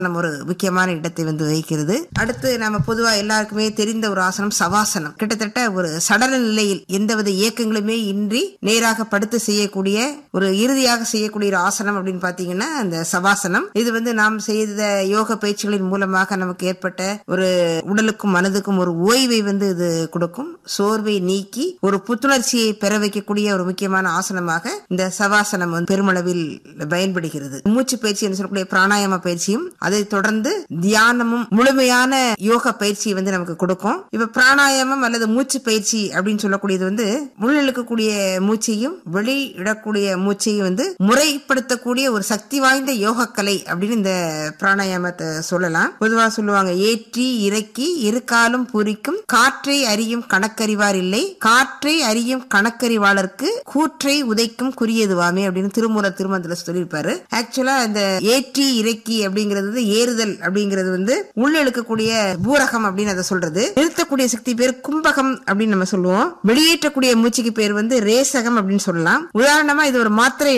நம்ம ஒரு முக்கியமான இடத்தை வந்து வகிக்கிறது அடுத்து நம்ம பொதுவா எல்லாருக்குமே தெரிந்த ஒரு ஆசனம் சவாசனம் கிட்டத்தட்ட ஒரு சடல நிலையில் எந்தவித இயக்கங்களுமே இன்றி நேராக படுத்து செய்யக்கூடிய ஒரு இறுதியாக செய்யக்கூடிய ஒரு ஆசனம் அப்படின்னு பாத்தீங்கன்னா அந்த சவாசனம் இது வந்து நாம் செய்த யோக பயிற்சிகளின் மூலமாக நமக்கு ஏற்பட்ட ஒரு உடலுக்கும் மனதுக்கும் ஒரு ஓய்வை வந்து இது கொடுக்கும் சோர்வை நீக்கி ஒரு புத்துணர்ச்சியை பெற வைக்கக்கூடிய ஒரு முக்கியமான ஆசனமாக இந்த சவாசனம் வந்து பெருமளவில் பயன்படுகிறது மூச்சு பயிற்சி என்று சொல்லக்கூடிய பிராணாயாம பயிற்சியும் அதை தொடர்ந்து தியானமும் முழுமையான யோக பயிற்சி வந்து நமக்கு கொடுக்கும் இப்ப பிராணாயாமம் அல்லது மூச்சு பயிற்சி அப்படின்னு சொல்லக்கூடியது வந்து உள்ளிழுக்கக்கூடிய மூச்சையும் வெளியிடக்கூடிய மூச்சையும் வந்து முறைப்படுத்தக்கூடிய ஒரு சக்தி வாய்ந்த யோக கலை அப்படின்னு இந்த பிராணாயாமத்தை சொல்லலாம் பொதுவா சொல்லுவாங்க ஏற்றி இறக்கி இருக்காலும் பூரிக்கும் காற்றை அறியும் கணக்கறிவார் இல்லை காற்றை அறியும் கணக்கறிவாளருக்கு கூற்றை உதைக்கும் குறியதுவாமே அப்படின்னு திருமூல திருமந்திர சொல்லியிருப்பாரு ஆக்சுவலா இந்த ஏற்றி இறக்கி அப்படிங்கிறது வந்து ஏறுதல் அப்படிங்கிறது வந்து உள்ள இழுக்கக்கூடிய பூரகம் அப்படின்னு அதை சொல்றது நிறுத்தக்கூடிய சக்தி பேர் கும்பகம் அப்படின்னு நம்ம சொல்லுவோம் வெளியேற்றக்கூடிய மூச்சுக்கு பேர் வந்து ரேசகம் அப்படின்னு சொல்லலாம் உதாரணமா இது ஒரு மாத்திரை